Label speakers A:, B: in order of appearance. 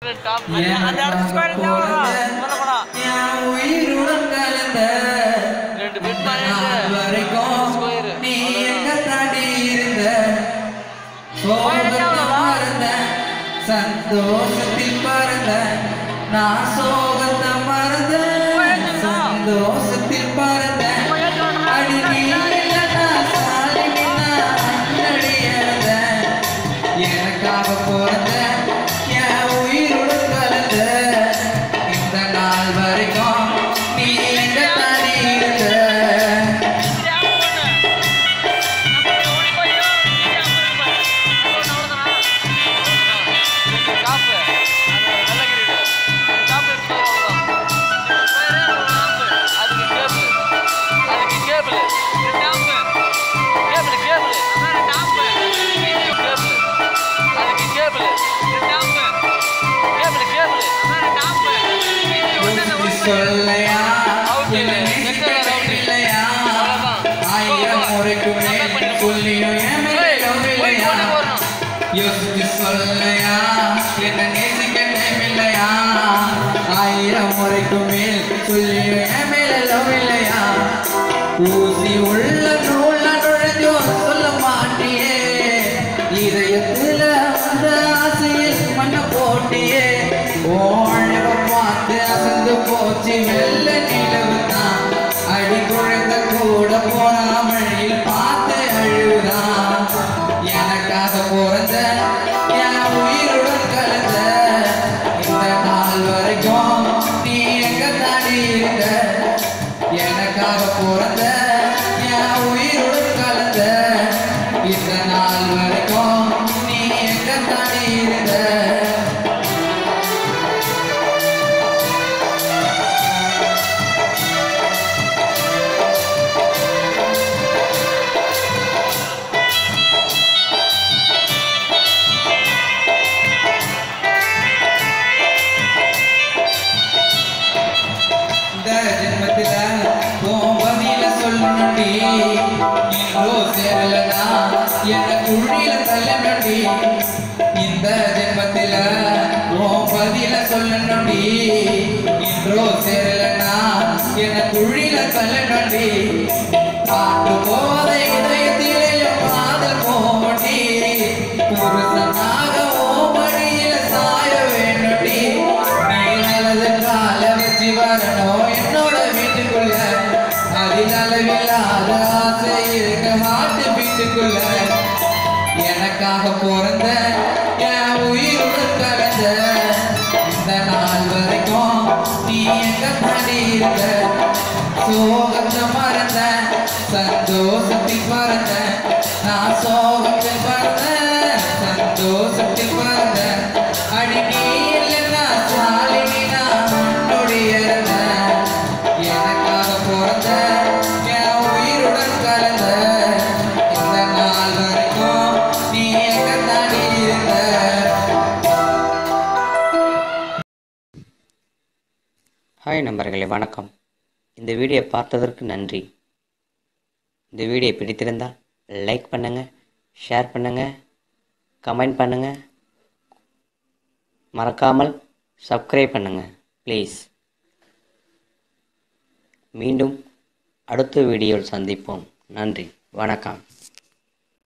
A: Top அந்த இடத்துல square இருந்தா வரும் சொல்ல போனா
B: என் உயிருடன் கலந்த
A: ரெண்டு பெட்
B: நாள்
A: மாதிரி
B: வரைக்கும்
A: ஸ்கொயர்
B: நீ எங்க தாண்டி இருந்த சோகத்தை மறந்த சந்தோஷத்தில் பறந்த நான் சோகத்தை மறந்த சந்தோஷத்தில் பறந்த அடி நீ இல்லைன்னா சாலினி நான் அண்ணடி இழந்த. எனக்காக பிறந்த என் உயிருடன் கலந்த இந்த நாள் வரைக்கும் நீ எங்க தாண்டி இருந்த யோசிச்சு சொல்லையா என்ன நேசிக்கவில்லையா ஆயிரம் முறைக்கு மேல் சொல்லியும் என் மேல் லவ்வில்லையா யோசிச்சு சொல்லையா என்ன நேசிக்கவில்லையா ஆயிரம் முறைக்கு மேல் சொல்லியும் என் மேல லவ்வில்லையா ஊசி உள்ள நூல்ல நுழைஞ்சும் சொல்ல மாட்டியே இதயத்துல வந்த ஆசையில் மண்ண போட்டியே ஓழக பார்த்து அசந்து போச்சு வெள்ள நிலவு தான் அடி குழந்த கூட போனாமழியில் பார்த்து அழுதான் எனக்காக பிறந்த என் உயிருடன் கலந்த இந்த நாள் வரைக்கும் நீ எங்க தாண்டி இருந்த எனக்காக பிறந்த என் உயிருடன் கலந்த இந்த நாள் வரைக்கும் நீ எங்க தாண்டி இருந்த இந்த ஜென்மத்தில கோபனில சொல்லணுண்டி இன்றோ சேரலனா என்ன குழியில தள்ளணுண்டி இந்த ஜென்மத்தில கோபதில சொல்லணுண்டி இன்றோ சேரலனா என்ன குழியில தள்ளணுண்டி காட்டு போத இதயத்திலேயும் காதல் போடி புருஷனாக ஓமடியில சாய வேணுண்டி நீ நல்லது கால வச்சு வரணும் என்னோட வீட்டுக்குள்ள அதில் அளவில்லாத ஆசை இருக்க மாட்டு வீட்டுக்குள்ள எனக்காக பிறந்த என் உயிருடன் கலந்த இந்த நாள் வரைக்கும் நீ எங்க தாண்டி இருந்த சோகத்தை மறந்த சந்தோஷத்தில் பறந்த நான் சோகத்தில் பறந்த சந்தோஷத்தில் பறந்த அடி நீ இல்லைன்னா சாலினி நான் உன்னுடைய இருந்தேன். எனக்காக பிறந்த என் உயிருடன் கலந்த இந்த நாள் வரைக்கும் நீ எங்க தாண்டி இருந்த
C: ஹாய் நண்பர்களே வணக்கம் இந்த வீடியோ பார்த்ததற்கு நன்றி இந்த வீடியோ பிடித்திருந்தால் லைக் பண்ணுங்கள் ஷேர் பண்ணுங்கள் கமெண்ட் பண்ணுங்கள் மறக்காமல் சப்ஸ்கிரைப் பண்ணுங்கள் ப்ளீஸ் மீண்டும் அடுத்த வீடியோவில் சந்திப்போம் நன்றி வணக்கம்